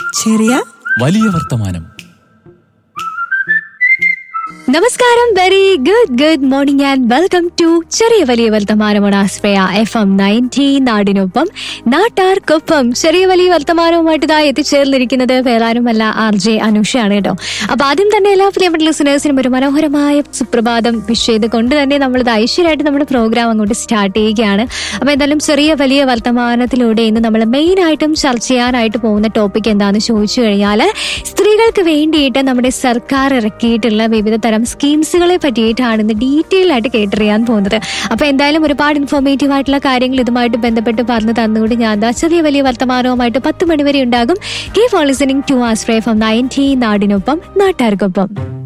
ചെറിയ വലിയ വർത്തമാനം നമസ്കാരം very good good morning and welcome to ചെറിയ വലിയ വർത്തമാനമാണ് ആശ്രയ എഫ് എം നയൻറ്റി നാടിനൊപ്പം നാട്ടാർക്കൊപ്പം ചെറിയ വലിയ വർത്തമാനവുമായിട്ട് ഇതാ എത്തിച്ചേർന്നിരിക്കുന്നത് വേറാരുമല്ല ആർ ജെ അനുഷയാണ് കേട്ടോ അപ്പൊ ആദ്യം തന്നെ എല്ലാ പ്രിയപ്പെട്ട ലിസണേഴ്സിനും ഒരു മനോഹരമായ സുപ്രഭാതം വിഷ് ചെയ്ത് കൊണ്ട് തന്നെ നമ്മൾ ഇത് ഐശ്വര്യമായിട്ട് നമ്മുടെ പ്രോഗ്രാം അങ്ങോട്ട് സ്റ്റാർട്ട് ചെയ്യുകയാണ് അപ്പൊ എന്തായാലും ചെറിയ വലിയ വർത്തമാനത്തിലൂടെ ഇന്ന് നമ്മൾ മെയിൻ ആയിട്ടും ചർച്ച ചെയ്യാനായിട്ട് പോകുന്ന ടോപ്പിക് എന്താണെന്ന് ചോദിച്ചു കഴിഞ്ഞാൽ സ്ത്രീകൾക്ക് വേണ്ടിയിട്ട് നമ്മുടെ സർക്കാർ ഇറക്കിയിട്ടുള്ള വിവിധ തരം സ്കീംസുകളെ പറ്റിയിട്ടാണ് ഇന്ന് ഡീറ്റെയിൽ ആയിട്ട് കേട്ടറിയാൻ പോകുന്നത് അപ്പൊ എന്തായാലും ഒരുപാട് ഇൻഫോർമേറ്റീവ് ആയിട്ടുള്ള കാര്യങ്ങൾ ഇതുമായിട്ട് ബന്ധപ്പെട്ട് പറഞ്ഞു തന്നുകൊണ്ട് ഞാൻ ദാ ചെറിയ വലിയ വർത്തമാനവുമായിട്ട് പത്ത് മണിവരെ ഉണ്ടാകും കീ ഫോർ ലിസണിംഗ് ടു ആസ്ട്രേ ഫ്രം നയൻറ്റി നാടിനൊപ്പം നാട്ടുകാർക്കൊപ്പം